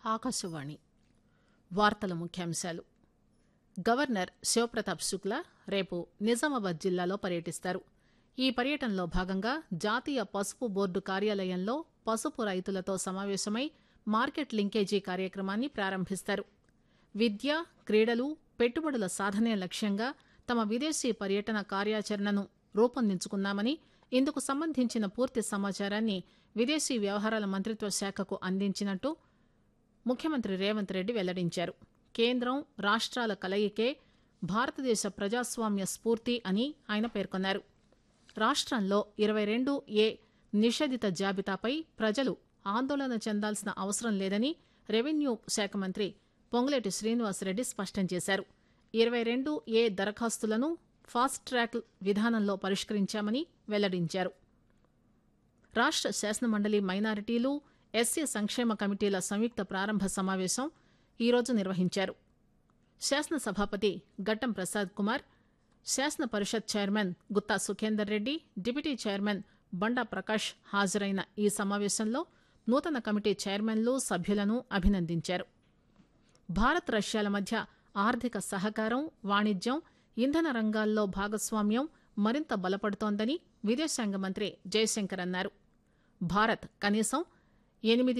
ఆకాశవాణి వార్తల ముఖ్యాంశాలు గవర్నర్ శివప్రతాప్ శుక్లా రేపు నిజామాబాద్ జిల్లాలో పర్యటిస్తారు ఈ పర్యటనలో భాగంగా జాతీయ పసుపు బోర్డు కార్యాలయంలో పసుపు రైతులతో సమావేశమై మార్కెట్ లింకేజీ కార్యక్రమాన్ని ప్రారంభిస్తారు విద్య క్రీడలు పెట్టుబడుల సాధనే లక్ష్యంగా తమ విదేశీ పర్యటన కార్యాచరణను రూపొందించుకున్నామని ఇందుకు సంబంధించిన పూర్తి సమాచారాన్ని విదేశీ వ్యవహారాల మంత్రిత్వ శాఖకు అందించినట్టు ముఖ్యమంత్రి రేవంత్ రెడ్డి వెల్లడించారు కేంద్రం రాష్ట్రాల కలయికే భారతదేశ ప్రజాస్వామ్య స్ఫూర్తి అని ఆయన పేర్కొన్నారు రాష్ట్రంలో ఇరవై రెండు ఏ నిషేధిత జాబితాపై ప్రజలు ఆందోళన చెందాల్సిన అవసరం లేదని రెవెన్యూ శాఖ మంత్రి పొంగులేటి శ్రీనివాసరెడ్డి స్పష్టం చేశారు ఇరవై రెండు ఏ దరఖాస్తులను ఫాస్ట్ ట్రాక్ విధానంలో పరిష్కరించామని వెల్లడించారు రాష్ట్ర శాసనమండలి మైనారిటీలు ఎస్సీ సంక్షేమ కమిటీల సంయుక్త ప్రారంభ సమావేశం ఈరోజు నిర్వహించారు శాసనసభాపతి గట్టం ప్రసాద్ కుమార్ శాసన పరిషత్ chairman Gutta Sukhender Reddy deputy chairman Banda Prakash హాజరైన ఈ సమావేశంలో నూతన కమిటీ చైర్మన్లు సభ్యులను అభినందించారు భారత్ రష్యాల మధ్య ఆర్థిక సహకారం వాణిజ్యం ఇంధన రంగాల్లో భాగస్వామ్యం మరింత బలపడుతోందని విదేశాంగ మంత్రి జయశంకర్ అన్నారు భారత్ కనీసం ఎనిమిది